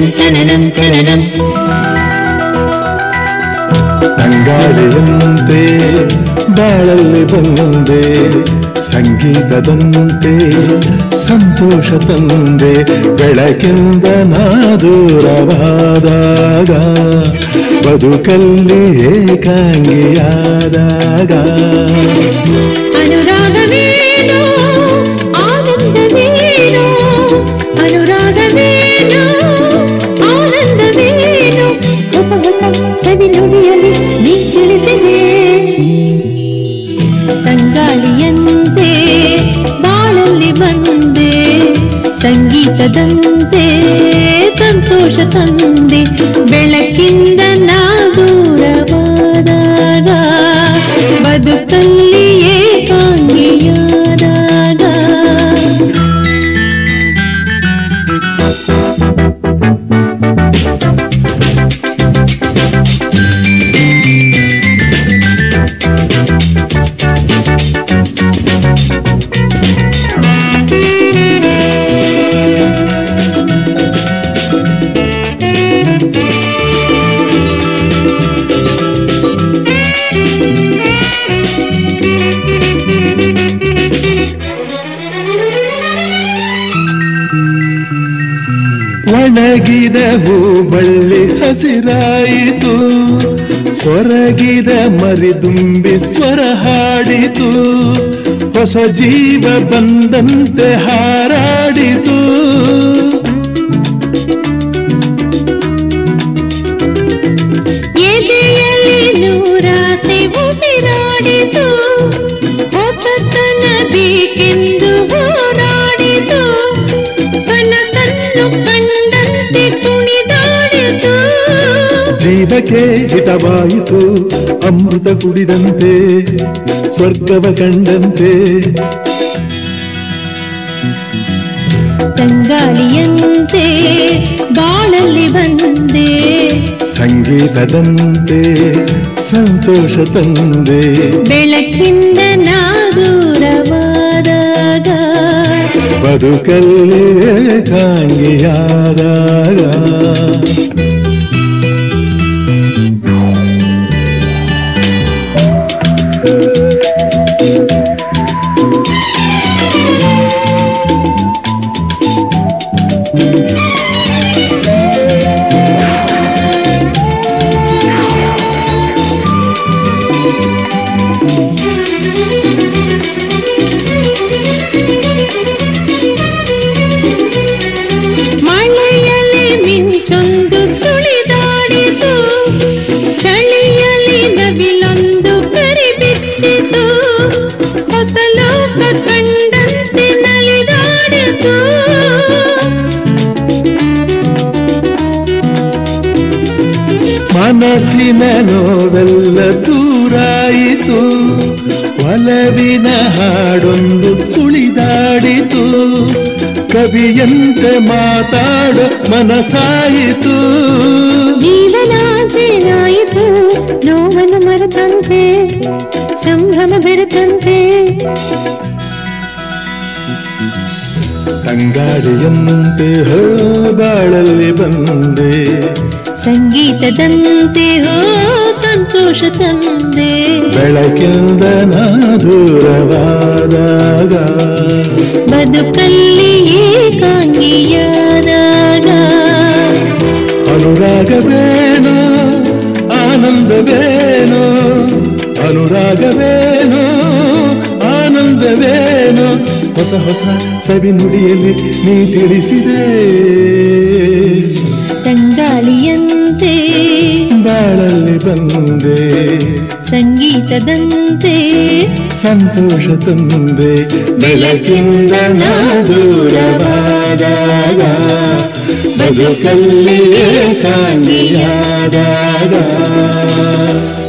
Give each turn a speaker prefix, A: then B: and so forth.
A: ತನನಂ ತನನಂ
B: ತಂಗಾಳಿಯಂತೆ ಬಾಳಲ್ಲಿ ಬಂದೆ ಸಂಗೀತದಂತೆ ಸಂತೋಷ ತಂದೆ ಬೆಳಕಿಂದ ನಾ ದೂರವಾದಾಗ ಬದುಕಲ್ಲಿ ಏಕಾಂಗಿಯಾದಾಗ
A: ಅನುರಾಗವೇನೋ ಆನಂದವೇನೋ ಅನುರಾಗವೇನೋ ಆನಂದವೇನೋ ಹೊಸ ಹೊಸ ಸವಿ ನುಡಿಯಲಿ ನೀ ತಿಳಿಸಿದೆ ತಂಗಾಳಿಯಂತೆ ಬಾಳಲ್ಲಿ ಬಂದೆ ಸಂಗೀತದಂತೆ ಸಂತೋಷ ತಂದೆ ಬೆಳಕಿಂದ ನಾ ದೂರವಾದಾಗ ಬದುಕಲ್ಲಿ ಏಕಾಂಗಿಯಾದಾಗ
B: ಒಣಗಿದ ಹೂಬಳ್ಳಿ ಹಸಿರಾಯಿತು ಸೊರಗಿದ ಮರಿದುಂಬಿ ಸ್ವರ ಹಾಡಿತು ಹೊಸ ಜೀವ ಬಂದಂತೆ ಹಾರಾಡಿತು
A: ಎದೆಯಲ್ಲಿ ನೂರಾಸೆ ಉಸಿರಾಡಿತು ಹೊಸತನ ಬೇಕೆಂದು ಹೋರಾಡಿತು ಕನಸನ್ನು ಕಂಡಂತೆ ಕುಣಿದಾಡಿತು
B: ಜೀವಕ್ಕೆ ಹಿತವಾಯಿತು ಅಮೃತ ಕುಡಿದಂತೆ ಸ್ವರ್ಗವ ಕಂಡಂತೆ
A: ತಂಗಾಳಿಯಂತೆ ಬಾಳಲ್ಲಿ ಬಂದೆ
B: ಸಂಗೀತದಂತೆ ಸಂತೋಷ ತಂದೆ
A: ಬೆಳಕಿಂದ ನಾ ದೂರವಾದಾಗ
B: ಬದುಕಲ್ಲಿ ಕಾಂಗಿಯಾದಾಗ
A: ಮಳೆಯಲ್ಲಿ ಮಿಂಚೊಂದು ಸುಳಿದಾಡಿತು ಚಳಿಯಲ್ಲಿ ನವಿಲೊಂದು ಕರಿಬಿಟ್ಟಿತು ಹೊಸ ಲೋಕ ಕಂಡಂತೆ ನಲಿದಾಡಿತು
B: ಮನಸ್ಸಿನ ನೋವೆಲ್ಲ ದೂರಾಯಿತು ಒಲವಿನ ಹಾಡೊಂದು ಸುಳಿದಾಡಿತು ಕವಿಯಂತೆ ಮಾತಾಡೋ ಮನಸಾಯಿತು
A: ಜೀವನಾಚೆನಾಯಿತು ನೋವನ್ನು ಮರೆತಂತೆ ಸಂಭ್ರಮ ಬೆರೆತಂತೆ
B: ತಂಗಾಡಿಯಂತೆ ಹೋ ಬಾಳಲ್ಲಿ ಬಂದೆ
A: ಸಂಗೀತದಂತೆ ಹೋ ಸಂತೋಷ ತಂದೆ
B: ಬೆಳಕಿಂದ ನಾ ದೂರವಾದಾಗ
A: ಬದುಕಲ್ಲಿ ಏಕಾಂಗಿಯಾದಾಗ
B: ಅನುರಾಗವೇನೋ ಆನಂದವೇನೋ ಅನುರಾಗವೇನೋ ಆನಂದವೇನೋ ಹೊಸ ಹೊಸ ಸವಿ ನುಡಿಯಲ್ಲಿ ನೀ ತಿಳಿಸಿದೆ
A: ತಂಗಾಳಿಯಂತೆ
B: ಬಾಳಲ್ಲಿ ಬಂದೆ
A: ಸಂಗೀತದಂತೆ
B: ಸಂತೋಷ ತಂದೆ ಬೆಳಕಿಂದ ನಾ ದೂರವಾದಾಗ ಬದುಕಲ್ಲಿ ಕಾಂಗಿಯಾದಾಗ